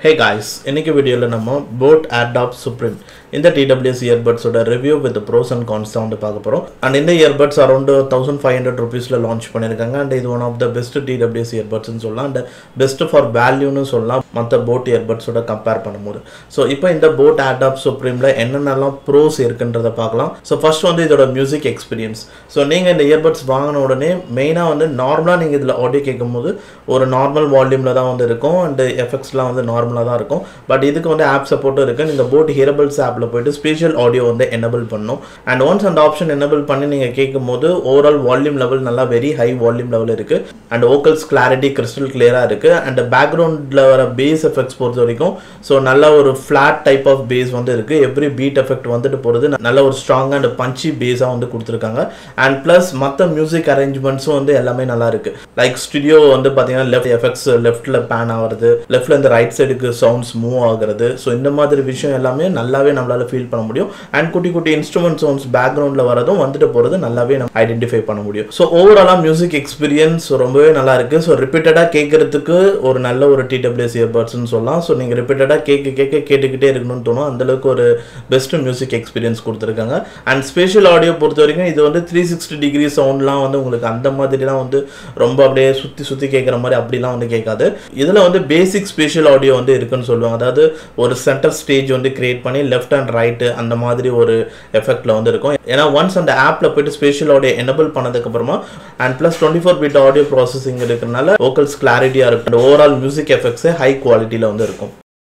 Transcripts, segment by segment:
Hey guys இன்னைக்கு வீடியோவில் நம்ம போட் ஏர்டாப் சுப்ரீம் இந்த டிடபிள்யூஎஸ் இயர்பட்ஸோட review with pros and cons தான் வந்து பார்க்க போகிறோம் அண்ட் இந்த earbuds around thousand five hundred ருபீஸில் லான்ச் பண்ணியிருக்காங்க அண்ட் இது one of the best TWS இயர்பட்ஸ்னு சொல்லலாம் அண்ட் பெஸ்ட் ஃபார் வேல்யூன்னு சொல்லலாம் மற்ற போட் இயர்பட்ஸோட கம்பேர் பண்ணும்போது ஸோ இப்போ இந்த போட் ஏர்டாப் சுப்ரீமில் என்னென்னலாம் ப்ரோஸ் இருக்குன்றதை பார்க்கலாம் ஸோ ஃபர்ஸ்ட் வந்து இதோட மியூசிக் எக்ஸ்பீரியன்ஸ் ஸோ நீங்கள் இந்த இயர்பட்ஸ் வாங்கின உடனே மெயினாக வந்து நார்மலாக நீங்கள் இதில் ஆடியோ கேட்கும்போது ஒரு நார்மல் வால்யூமில் தான் வந்து இருக்கும் அண்ட் எஃபெக்ட்ஸ்லாம் வந்து நார்மலாக தான் இருக்கும் பட் இதுக்கு வந்து ஆப் சப்போர்ட்டும் இருக்குது நீங்கள் போட் ஹியரபிள்ஸ் ஆப்பில் போயிட்டு ஸ்பெஷல் ஆடியோ வந்து எனபிள் பண்ணும் அண்ட் ஒன்ஸ் அந்த ஆப்ஷன் எனபிள் பண்ணி நீங்கள் கேட்கும்போது ஓவரால் வால்யூம் லெவல் நல்லா வெரி ஹை வால்யூம் லெவல் இருக்குது அண்ட் ஓக்கல்ஸ் கிளாரிட்டி கிறிஸ்டல் கிளியராக இருக்குது அண்ட் பேக்ரவுண்டில் வர பேஸ் எஃபெக்ட்ஸ் பொறுத்த வரைக்கும் ஸோ நல்ல ஒரு ஃப்ளாட் டைப் ஆஃப் பேஸ் வந்து இருக்குது எவ்ரி பீட் எஃபெக்ட் வந்துட்டு போகிறது நல்ல ஒரு ஸ்ட்ராங் அண்ட் பஞ்சி பேஸாக வந்து கொடுத்துருக்காங்க அண்ட் ப்ளஸ் மற்ற மியூசிக் அரேஞ்ச்மெண்ட்ஸும் வந்து எல்லாமே நல்லா இருக்கு லைக் ஸ்டுடியோ வந்து பார்த்தீங்கன்னா லெஃப்ட் எஃபெக்ட்ஸ் லெஃப்ட்டில் பேன் ஆகிறது லெஃப்ட்ல இருந்து ரைட் சைடுக்கு சவுண்ட்ஸ் மூவ் ஆகுறது ஸோ இந்த மாதிரி விஷயம் எல்லாமே நல்லாவே நம்மளால ஃபீல் பண்ண முடியும் அண்ட் குட்டி குட்டி இன்ஸ்ட்ருமெண்ட் சவுண்ட்ஸ் பேக்ரவுண்டில் வரதும் வந்துட்டு போகிறது நல்லாவே நம்ம ஐடென்டிஃபை பண்ண முடியும் ஸோ ஓவராலாக மியூசிக் எக்ஸ்பீரியன்ஸ் ரொம்பவே நல்லா இருக்கு ஸோ ரிப்பீட்டடாக கேட்கறதுக்கு ஒரு நல்ல ஒரு டிடபிள்யூஎஸ் இயர்பட்ஸ்னு சொல்லலாம் ஸோ நீங்கள் ரிப்பீட்டடாக கேட்க கேட்க கேட்டுக்கிட்டே இருக்கணும்னு தோணும் அந்தளவுக்கு ஒரு பெஸ்ட் மியூசிக் எக்ஸ்பீரியன்ஸ் கொடுத்துருக்காங்க அண்ட் ஸ்பெஷல் ஆடியோ பொறுத்த வரைக்கும் இது வந்து த்ரீ சிக்ஸ்டி டிகிரி சவுண்ட்லாம் வந்து உங்களுக்கு அந்த மாதிரிலாம் வந்து ரொம்ப அப்படியே சுற்றி சுற்றி கேட்குற மாதிரி அப்படிலாம் வந்து கேட்காது இதில் வந்து பேசிக் ஸ்பெஷல் ஆடியோ வந்து இருக்குன்னு சொல்லுவாங்க அதாவது ஒரு சென்டர் ஸ்டேஜ் வந்து கிரியேட் பண்ணி லெஃப்ட் அண்ட் ரைட்டு அந்த மாதிரி ஒரு எஃபெக்டில் வந்து இருக்கும் ஏன்னா ஒன்ஸ் அந்த ஆப்பில் போயிட்டு ஸ்பெஷல் ஆடியோ எனபிள் பண்ணதுக்கப்புறமா and plus twenty four bit audio processing இருக்கிறனால வோக்கல்ஸ் கிளாரிட்டியாக இருக்கும் ஓவரால் மியூசிக் எஃபெக்ட்ஸே ஹை குவாலிட்டியில் வந்து இருக்கும்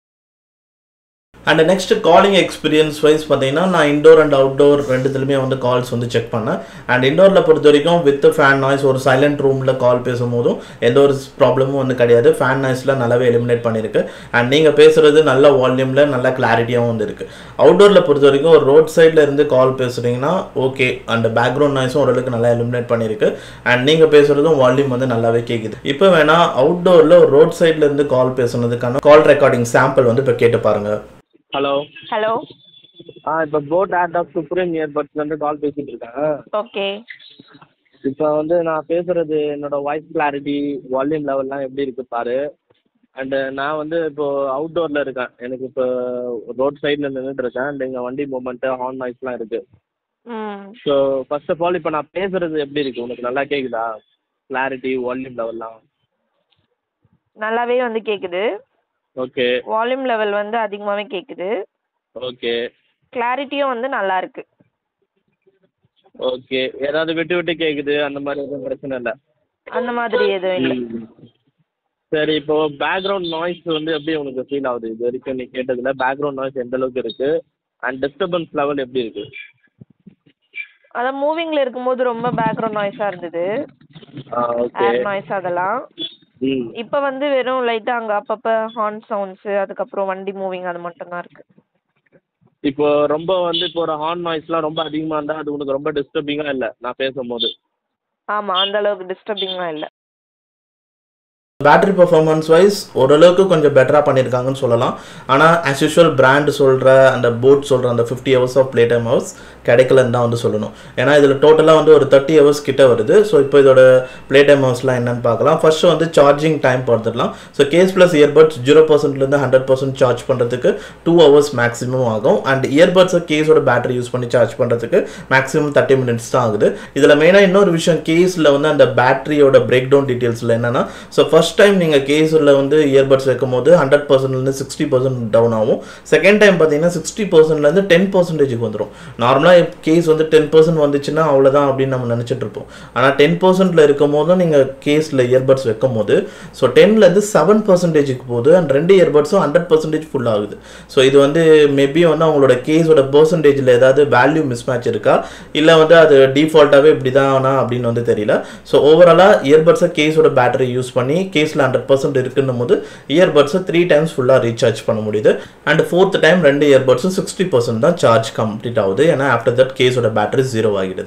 and next calling experience wise பார்த்தீங்கன்னா நான் இண்டோர் அண்ட் அவுட்டோர் ரெண்டுத்துலையுமே வந்து கால்ஸ் வந்து செக் பண்ணேன் அண்ட் இண்டோரில் பொறுத்த வரைக்கும் வித் ஃபேன் நாய்ஸ் ஒரு சைலண்ட் ரூமில் கால் பேசும்போதும் எந்த ஒரு ப்ராப்ளமும் வந்து கிடையாது ஃபேன் நாய்ஸில் நல்லாவே எலிமினேட் பண்ணியிருக்கு அண்ட் நீங்கள் பேசுகிறது நல்ல வால்யூமில் நல்ல கிளாரிட்டியாகவும் வந்து இருக்குது அவுட்டோரில் பொறுத்த வரைக்கும் ஒரு ரோட் சைடில் இருந்து கால் பேசுகிறீங்கன்னா ஓகே அண்ட் பேக்ரவுண்ட் நாய்ஸும் ஓரளவுக்கு நல்லா எலிமினேட் பண்ணியிருக்கு அண்ட் நீங்கள் பேசுகிறதும் வால்யூம் வந்து நல்லாவே கேட்குது இப்போ வேணால் அவுட்டோரில் ஒரு ரோட் சைடில் இருந்து கால் பேசுனதுக்கான கால் ரெக்கார்டிங் சாம்பிள் வந்து இப்போ கேட்டு பாருங்கள் ஹலோ ஹலோ ஆ இப்போ போட் ஆட் ஆஃப் சுப்ரீம் இயர்பட்ஸ்லேருந்து கால் பேசிகிட்டு இருக்கேன் ஓகே இப்போ வந்து நான் பேசுகிறது என்னோட வாய்ஸ் கிளாரிட்டி வால்யூம் லெவல்லாம் எப்படி இருக்கு பாரு அண்டு நான் வந்து இப்போ அவுட்டோரில் இருக்கேன் எனக்கு இப்போ ரோட் சைடில் நின்றுட்டு இருக்கேன் அண்ட் இங்கே வண்டி மூமெண்ட்டு ஹார்ன் நாய்ஸ்லாம் இருக்குது ம் ஸோ ஃபர்ஸ்ட் ஆஃப் ஆல் இப்போ நான் பேசுகிறது எப்படி இருக்குது உனக்கு நல்லா கேட்குதா கிளாரிட்டி வால்யூம் லெவல்லாம் நல்லாவே வந்து கேட்குது ஓகே வால்யூம் லெவல் வந்து அதிகமாகவே கேட்குது ஓகே கிளாரிட்டியும் வந்து நல்லா இருக்கு ஓகே ஏதாவது விட்டு விட்டு கேட்குது அந்த மாதிரி எதுவும் பிரச்சனை இல்லை அந்த மாதிரி எதுவும் இல்லை ம். சரி இப்போ பேக்ரவுண்ட் நாய்ஸ் வந்து எப்படி உனக்கு ஃபீல் ஆகுது இது வரைக்கும் நீ கேட்டதுல பேக்ரவுண்ட் நாய்ஸ் எந்த அளவுக்கு இருக்கு அண்ட் டிஸ்டர்பன்ஸ் லெவல் எப்படி இருக்கு அதான் மூவிங்கில் இருக்கும்போது ரொம்ப பேக்ரவுண்ட் நாய்ஸாக இருந்தது ஓகே ஏர் நாய்ஸ் அதெல்லாம் ம் இப்போ வந்து வெறும் லைட்டாக அங்கே அப்பப்போ ஹார்ன் சவுண்ட்ஸு அதுக்கப்புறம் வண்டி மூவிங் அது மட்டும்தான் இருக்கு இப்போ ரொம்ப வந்து இப்போ ஒரு ஹார்ன் நாய்ஸ்லாம் ரொம்ப அதிகமாக இருந்தால் அது உனக்கு ரொம்ப டிஸ்டர்பிங்காக இல்லை நான் பேசும்போது ஆமாம் அந்த அளவுக்கு டிஸ்டர்பிங்லாம் இல்லை பேட்டரி பர்ஃபார்மன்ஸ் வைஸ் ஓரளவுக்கு கொஞ்சம் பெட்டராக பண்ணியிருக்காங்கன்னு சொல்லலாம் ஆனால் ஆஸ் யூஷுவல் பிராண்ட் சொல்கிற அந்த போட் சொல்கிற அந்த fifty hours of playtime hours கிடைக்கலன்னு தான் வந்து சொல்லணும் ஏன்னா இதில் டோட்டலாக வந்து ஒரு தேர்ட்டி ஹவர்ஸ் கிட்ட வருது ஸோ இப்போ இதோட ப்ளே டைம் ஹவர்ஸ்லாம் என்னன்னு பார்க்கலாம் ஃபர்ஸ்ட் வந்து சார்ஜிங் டைம் பார்த்துடலாம் so case plus earbuds zero பர்சன்ட்லேருந்து ஹண்ட்ரட் பர்சன்ட் சார்ஜ் பண்ணுறதுக்கு டூ ஹவர்ஸ் மேக்ஸிமம் ஆகும் அண்ட் இயர்பட்ஸை கேஸோட பேட்டரி யூஸ் பண்ணி சார்ஜ் பண்ணுறதுக்கு மேக்ஸிமம் தேர்ட்டி மினிட்ஸ் தான் ஆகுது இதில் மெயினாக இன்னொரு விஷயம் கேஸில் வந்து அந்த பேட்டரியோட பிரேக் டவுன் டீட்டெயில்ஸில் என்னன்னா ஸோ ஃபர்ஸ்ட் டைம் நீங்கள் கேஸில் வந்து இயர்பட்ஸ் வைக்கும் போது ஹண்ட்ரட் பர்சன்ட்லேருந்து சிக்ஸ்டி பர்சன்ட் டவுன் ஆகும் செகண்ட் டைம் பார்த்தீங்கன்னா சிக்ஸ்டி பர்சன்ட்லேருந்து டென் பர்சன்டேஜுக்கு வந்துடும் நார்மலாக கேஸ் வந்து டென் பர்சன்ட் வந்துச்சுன்னா அவ்வளோதான் அப்படின்னு நம்ம நினச்சிட்டு இருப்போம் ஆனால் டென் பர்சன்ட்டில் இருக்கும் போதும் நீங்கள் கேஸில் இயர்பட்ஸ் வைக்கும் போது ஸோ டென்லேருந்து செவன் பர்சன்டேஜுக்கு போகுது அண்ட் ரெண்டு இயர்பட்ஸும் ஹண்ட்ரட் பர்சன்டேஜ் ஃபுல் ஆகுது ஸோ இது வந்து மேபி வந்து அவங்களோட கேஸோட பர்சன்டேஜில் ஏதாவது வேல்யூ மிஸ் மேட்ச் இருக்கா இல்லை வந்து அது டிஃபால்ட்டாகவே இப்படி தானா அப்படின்னு வந்து தெரியல ஸோ ஓவராலாக இயர்பட்ஸை கேஸோட பேட்டரி யூஸ் பண்ணி கேஸில் ஹண்ட்ரட் பர்சன்ட் இருக்குன்னும் போது இயர்பட்ஸை த்ரீ டைம்ஸ் ஃபுல்லாக ரீசார்ஜ் பண்ண முடியுது அண்ட் ஃபோர்த் டைம் ரெண்டு இயர்பட்ஸும் சிக்ஸ்டி பர்சன்ட் தான் சார்ஜ் கம்ப்ளீட் ஆகுது ஏன்னா ஆஃப்டர் தட் கேஸோட பேட்டரி ஜீரோ ஆகிடுது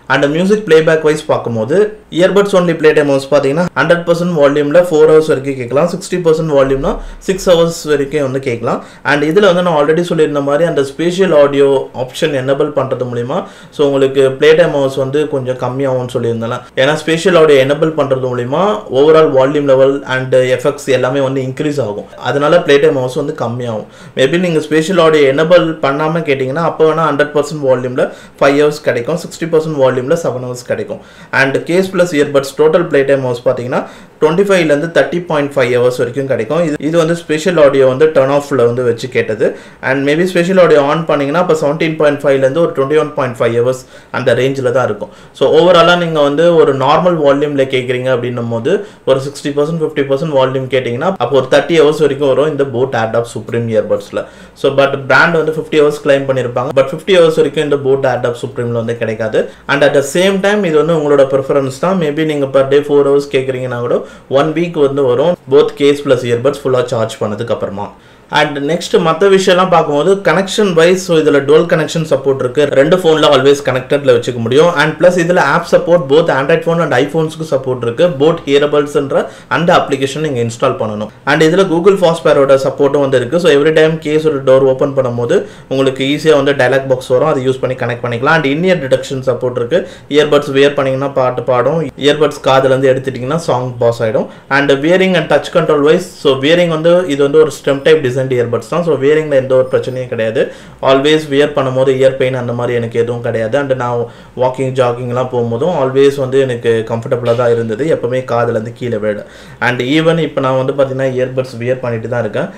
அண்ட் மியூசிக் பிளேபேக் வைஸ் பார்க்கும்போது earbuds only playtime hours பார்த்தீங்கன்னா ஹண்ட்ரட் பர்சன்ட் வால்யூமில் ஃபோர் ஹவர்ஸ் வரைக்கும் கேட்கலாம் சிக்ஸ்டி பர்சன்ட் வால்யூம்னா சிக்ஸ் ஹவர்ஸ் வரைக்கும் வந்து கேட்கலாம் அண்ட் இதில் வந்து நான் ஆல்ரெடி சொல்லியிருந்த மாதிரி அந்த ஸ்பேஷியல் ஆடியோ ஆப்ஷன் எனபிள் பண்ணுறது மூலிமா ஸோ உங்களுக்கு ப்ளே டைம் ஹவர்ஸ் வந்து கொஞ்சம் கம்மியாகும்னு சொல்லியிருந்தேன் ஏன்னா ஸ்பேஷியல் ஆடியோ எனபிள் பண்ணுறது மூலிமா overall volume level and effects எல்லாமே வந்து இன்க்ரீஸ் ஆகும் அதனால ப்ளே டைம் ஹவர்ஸ் வந்து கம்மியாகும் மேபி நீங்கள் ஸ்பேஷியல் ஆடியோ எனபிள் பண்ணாமல் கேட்டிங்கன்னா அப்போ வேணால் ஹண்ட்ரட் பர்சன்ட் வால்யூமில் ஃபைவ் ஹவர்ஸ் கிடைக்கும் சிக்ஸ்டி பர்சன்ட் வால்யூமில் செவன் ஹவர்ஸ் கிடைக்கும் and case plus earbuds total playtime hours பார்த்தீங்கன்னா டுவெண்ட்டி ஃபைவ்லேருந்து தேர்ட்டி பாயிண்ட் ஃபைவ் ஹவர்ஸ் வரைக்கும் கிடைக்கும் இது இது வந்து ஸ்பெஷல் ஆடியோ வந்து டர்ன் ஆஃபில் வந்து வச்சு கேட்டது and maybe special audio on பண்ணிங்கன்னா இப்போ செவன்டீன் பாயிண்ட் ஃபைவ்லேருந்து ஒரு twenty one point five hours அந்த ரேஞ்சில் தான் இருக்கும் ஸோ ஓவராலாக நீங்கள் வந்து ஒரு நார்மல் வால்யூமில் கேட்குறீங்க அப்படின்னும் போது ஒரு sixty percent fifty percent volume கேட்டிங்கன்னா அப்போ ஒரு தேர்ட்டி ஹவர்ஸ் வரைக்கும் வரும் இந்த போட் ஆட் ஆப் சுப்ரீம் இயர்பட்ஸில் ஸோ பட் பிராண்ட் வந்து ஃபிஃப்டி ஹவர்ஸ் கிளைம் பண்ணியிருப்பாங்க பட் ஃபிஃப்டி ஹவர்ஸ் வரைக்கும் இந்த போட் ஆட் ஆப் சுப்ரீமில் வந்து கிடைக்காது and at the same time இது வந்து உங்களோட ப்ரிஃபரன்ஸ் தான் மேபி நீங்கள் பர் டே ஃபோர் ஹவர்ஸ் கேட்குறீங்கன்னா கூட ஒன் வீக் வந்து வரும் போத் கேஸ் ப்ளஸ் இயர்பட்ஸ் ஃபுல்லாக சார்ஜ் பண்ணதுக்கு அப்புறமா அண்ட் நெக்ஸ்ட் மற்ற விஷயம்லாம் பார்க்கும்போது கனெக்ஷன் வைஸ் ஸோ இதில் டுவல் கனெக்ஷன் சப்போர்ட் இருக்கு ரெண்டு ஃபோனில் ஆல்வேஸ் கனெக்டட்ல வச்சுக்க முடியும் அண்ட் ப்ளஸ் இதில் app support both Android phone and ஐஃபோன்ஸ்க்கு சப்போர்ட் இருக்கு போட் ஹியரபிள்ஸ்ன்ற அந்த அப்ளிகேஷன் நீங்கள் இன்ஸ்டால் பண்ணணும் அண்ட் இதில் கூகுள் ஃபாஸ்பேரோட சப்போர்ட்டும் வந்து இருக்கு ஸோ எவ்ரி டைம் கேஸ் ஒரு டோர் ஓப்பன் பண்ணும்போது உங்களுக்கு ஈஸியாக வந்து டைலாக் பாக்ஸ் வரும் அதை யூஸ் பண்ணி கனெக்ட் பண்ணிக்கலாம் அண்ட் இன்னியர் டிடக்ஷன் சப்போர்ட் இருக்கு இயர்பட்ஸ் வியர் பண்ணீங்கன்னா பாட்டு பாடும் இயர்பட்ஸ் காதுலேருந்து எடுத்துட்டிங்கன்னா சாங் பாஸ் ஆகிடும் and wearing and touch control wise so wearing வந்து இது வந்து ஒரு ஸ்டெம் டைப் டிசைன் இயர்பட்ஸ் தான் ஸோ வியரிங்கில் எந்த ஒரு பிரச்சனையும் கிடையாது ஆல்வேஸ் வியர் பண்ணும்போது இயர் பெயின் அந்த மாதிரி எனக்கு எதுவும் கிடையாது அண்ட் நான் வாக்கிங் ஜாகிங்லாம் போகும்போதும் ஆல்வேஸ் வந்து எனக்கு கம்ஃபர்டபுளாக தான் இருந்தது எப்போவுமே காதுலேருந்து கீழே விட அண்ட் ஈவன் இப்போ நான் வந்து பார்த்தீங்கன்னா இயர்பட்ஸ் வியர் பண்ணிட்டு தான் இருக்கேன்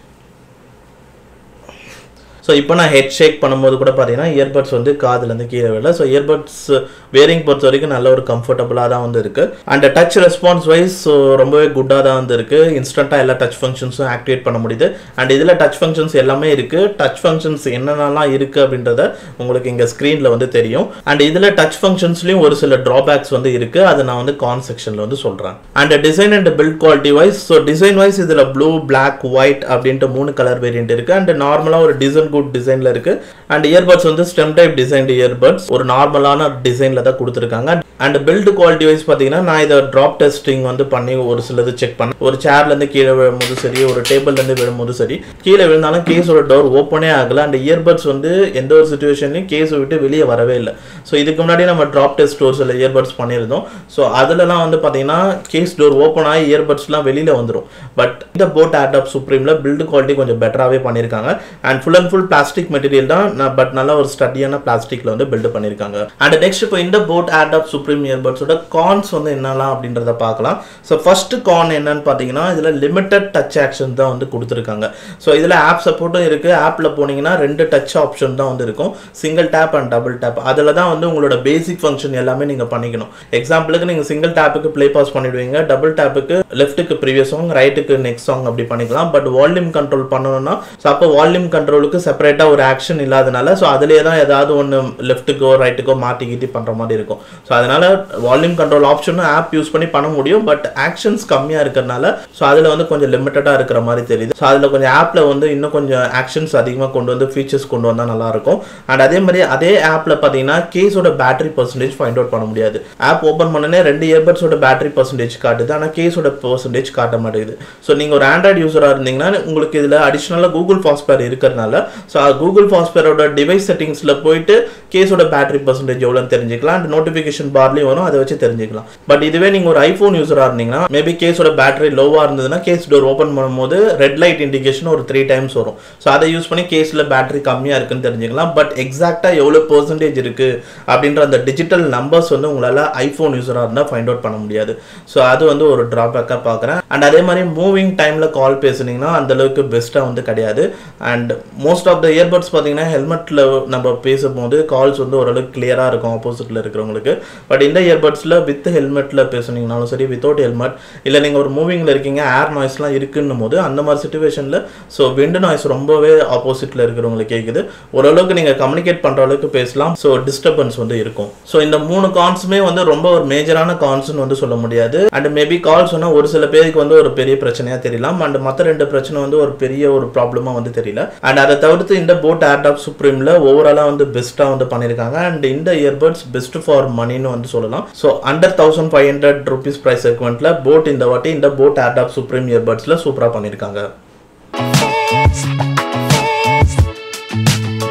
ஸோ இப்போ நான் ஹெட் ஷேக் பண்ணும்போது கூட பார்த்தீங்கன்னா இயர்பட்ஸ் வந்து காதுலேருந்து கீழே விடல ஸோ இயர்பட்ஸ் வேரிங் பொறுத்த வரைக்கும் நல்ல ஒரு கம்ஃபர்டபுளாக தான் வந்து இருக்குது and touch response wise so ரொம்பவே குட்டாக தான் வந்து இருக்குது இன்ஸ்டண்ட்டாக எல்லா டச் ஃபங்க்ஷன்ஸும் ஆக்டிவேட் பண்ண முடியுது அண்ட் இதில் டச் ஃபங்க்ஷன்ஸ் எல்லாமே இருக்குது டச் ஃபங்க்ஷன்ஸ் என்னென்னலாம் இருக்குது அப்படின்றத உங்களுக்கு இங்கே ஸ்க்ரீனில் வந்து தெரியும் அண்ட் இதில் டச் ஃபங்க்ஷன்ஸ்லையும் ஒரு சில ட்ராபேக்ஸ் வந்து இருக்குது அதை நான் வந்து கான் செக்ஷனில் வந்து சொல்கிறேன் and design and build quality wise so design wise இதில் ப்ளூ பிளாக் ஒயிட் அப்படின்ட்டு மூணு கலர் வேரியன்ட் இருக்குது அண்ட் நார்மலாக ஒரு டிசைன் குட் டிசைனில் இருக்குது அண்ட் இயர்பட்ஸ் வந்து ஸ்டெம் டைப் டிசைன்டு இயர்பட்ஸ் ஒரு நார்மலான டிசைனில் தான் கொடுத்துருக்காங்க அண்ட் பில்ட் குவாலிட்டி வைஸ் பார்த்தீங்கன்னா நான் இதை ட்ராப் டெஸ்டிங் வந்து பண்ணி ஒரு சிலது செக் பண்ணேன் ஒரு சேர்லேருந்து கீழே விழும்போது சரி ஒரு டேபிள்லேருந்து விழும்போது சரி கீழே விழுந்தாலும் கேஸோட டோர் ஓப்பனே ஆகலை அண்ட் இயர்பட்ஸ் வந்து எந்த ஒரு சுச்சுவேஷன்லையும் கேஸை விட்டு வெளியே வரவே இல்லை ஸோ இதுக்கு முன்னாடி நம்ம ட்ராப் டெஸ்ட் ஒரு சில இயர்பட்ஸ் பண்ணியிருந்தோம் ஸோ அதிலலாம் வந்து பார்த்தீங்கன்னா கேஸ் டோர் ஓப்பன் ஆகி இயர்பட்ஸ்லாம் வெளியில் வந்துடும் பட் இந்த போட் ஆட் சுப்ரீமில் பில்ட் குவாலிட்டி கொஞ்சம் பெட்டராகவே பண்ணியிருக்காங்க and full and full plastic material தான் பட் நல்ல ஒரு ஸ்டடியான பிளாஸ்டிக்கில் வந்து பில்ட் பண்ணியிருக்காங்க அண்ட் நெக்ஸ்ட் இப்போ இந்த போட் ஆட் ஆப் சுப்ரீம் இயர்பட்ஸோட கான்ஸ் வந்து என்னலாம் அப்படின்றத பார்க்கலாம் ஸோ ஃபர்ஸ்ட் கான் என்னன்னு பார்த்தீங்கன்னா இதில் லிமிட்டட் டச் ஆக்ஷன் தான் வந்து கொடுத்துருக்காங்க ஸோ இதில் ஆப் சப்போர்ட்டும் இருக்குது ஆப்பில் போனீங்கன்னா ரெண்டு டச் ஆப்ஷன் தான் வந்து இருக்கும் single tap and double tap அதில் தான் வந்து உங்களோட பேசிக் ஃபங்க்ஷன் எல்லாமே நீங்கள் பண்ணிக்கணும் எக்ஸாம்பிளுக்கு நீங்கள் சிங்கிள் டேப்புக்கு ப்ளே பாஸ் பண்ணிடுவீங்க டபுள் டேப்புக்கு லெஃப்ட்டுக்கு ப்ரீவியஸ் சாங் ரைட்டுக்கு நெக்ஸ்ட் சாங் அப்படி பண்ணிக்கலாம் பட் வால்யூம் கண்ட்ரோல் பண்ணணும்னா ஸோ அப்போ வால்யூம் கண்ட்ரோலுக்கு செப்பரேட்டாக ஒரு ஆக்ஷன் இல்லாதனால ஸோ அதிலே தான் ஏதாவது ஒன்று லெஃப்ட்டுக்கோ ரைட்டுக்கோ மாற்றி கீட்டி பண்ணுற மாதிரி இருக்கும் ஸோ அதனால வால்யூம் கண்ட்ரோல் ஆப்ஷனும் ஆப் யூஸ் பண்ணி பண்ண முடியும் பட் ஆக்ஷன்ஸ் கம்மியாக இருக்கிறனால ஸோ அதில் வந்து கொஞ்சம் லிமிட்டடாக இருக்கிற மாதிரி தெரியுது ஸோ அதில் கொஞ்சம் ஆப்பில் வந்து இன்னும் கொஞ்சம் ஆக்ஷன்ஸ் அதிகமாக கொண்டு வந்து ஃபீச்சர்ஸ் கொண்டு வந்தால் நல்லாயிருக்கும் அண்ட் அதே மாதிரி அதே ஆப்பில் பார்த்தீங்கன்னா கேஸோட பேட்டரி பர்சன்டேஜ் ஃபைண்ட் அவுட் பண்ண முடியாது ஆப் ஓப்பன் பண்ணனே ரெண்டு இயர்பட்ஸோட பேட்டரி பர்சன்டேஜ் காட்டுது ஆனால் கேஸோட பர்சன்டேஜ் காட்ட மாட்டேங்குது ஸோ நீங்கள் ஒரு ஆண்ட்ராய்டு யூஸராக இருந்தீங்கன்னா உங்களுக்கு இதில் அடிஷ்னலாக கூகுள் ஃபாஸ்பேர் இருக்கிறதுனால ஸோ கூகுள் ஃபாஸ்பேரோட டிவைஸ் செட்டிங்ஸில் போயிட்டு கேஸோட பேட்டரி பர்சன்டேஜ் எவ்வளோன்னு தெரிஞ்சுக்கலாம் அண்ட் நோட்டிஃபிகேஷன் பார்லையும் வரும் அதை வச்சு தெரிஞ்சுக்கலாம் பட் இதுவே நீங்கள் ஒரு ஐஃபோன் யூஸராக இருந்தீங்கன்னா மேபி கேஸோட பேட்டரி லோவாக இருந்ததுன்னா கேஸ் டோர் ஓப்பன் பண்ணும்போது ரெட் லைட் இண்டிகேஷன் ஒரு த்ரீ டைம்ஸ் வரும் ஸோ அதை யூஸ் பண்ணி கேஸில் பேட்டரி கம்மியாக இருக்குன்னு தெரிஞ்சுக்கலாம் பட் எக்ஸாக்டாக எவ்வளோ பர்சன்டேஜ் இருக்குது அப்படின்ற அந்த டிஜிட்டல் நம்பர்ஸ் வந்து உங்களால் ஐஃபோன் யூஸராக இருந்தால் ஃபைண்ட் அவுட் பண்ண முடியாது ஸோ அது வந்து ஒரு ட்ராபேக்காக பார்க்குறேன் அண்ட் அதே மாதிரி மூவிங் டைமில் கால் பேசுனீங்கன்னா அந்த அளவுக்கு பெஸ்ட்டாக வந்து கிடையாது and most of the earbuds பார்த்தீங்கன்னா ஹெல்மெட்டில் நம்ம பேசும்போது கால்ஸ் வந்து ஓரளவுக்கு கிளியராக இருக்கும் ஆப்போசிட்டில் இருக்கிறவங்களுக்கு பட் இந்த இயர்பட்ஸில் வித் ஹெல்மெட்டில் பேசுனீங்கனாலும் சரி வித்தவுட் ஹெல்மெட் இல்லை நீங்கள் ஒரு மூவிங்கில் இருக்கீங்க ஏர் நாய்ஸ்லாம் இருக்குன்னும் போது அந்த மாதிரி சுச்சுவேஷனில் ஸோ விண்டு நாய்ஸ் ரொம்பவே ஆப்போசிட்டில் இருக்கிறவங்களுக்கு கேட்குது ஓரளவுக்கு நீங்கள் கம்யூனிகேட் பண்ணுற அளவுக்கு பேசலாம் ஸோ டிஸ்டர்பன்ஸ் வந்து இருக்கும் ஸோ இந்த மூணு கான்ஸுமே வந்து ரொம்ப ஒரு மேஜரான கான்ஸ்னு வந்து சொல்ல முடியாது அண்ட் மேபி கால் சொன்னால் ஒரு சில பேருக்கு வந்து ஒரு பெரிய பிரச்சனையாக தெரியலாம் அண்ட் மற்ற ரெண்டு பிரச்சனை வந்து ஒரு பெரிய ஒரு ப்ராப்ளமாக வந்து தெரியல அண்ட் அதை தவிர்த்து இந்த போட் ஏர்டாப் சுப்ரீமில் ஓவராலாக வந்து பெஸ்ட்டாக வந்து பண்ணியிருக்காங்க அண்ட் இந்த இயர்பட்ஸ் பெஸ்ட் ஃபார் மணின்னு வந்து சொல்லலாம் so under thousand five hundred rupees price செக்மெண்ட்டில் போட் இந்த வாட்டி இந்த போட் ஏர்டாப் சுப்ரீம் இயர்பட்ஸில் சூப்பராக பண்ணியிருக்காங்க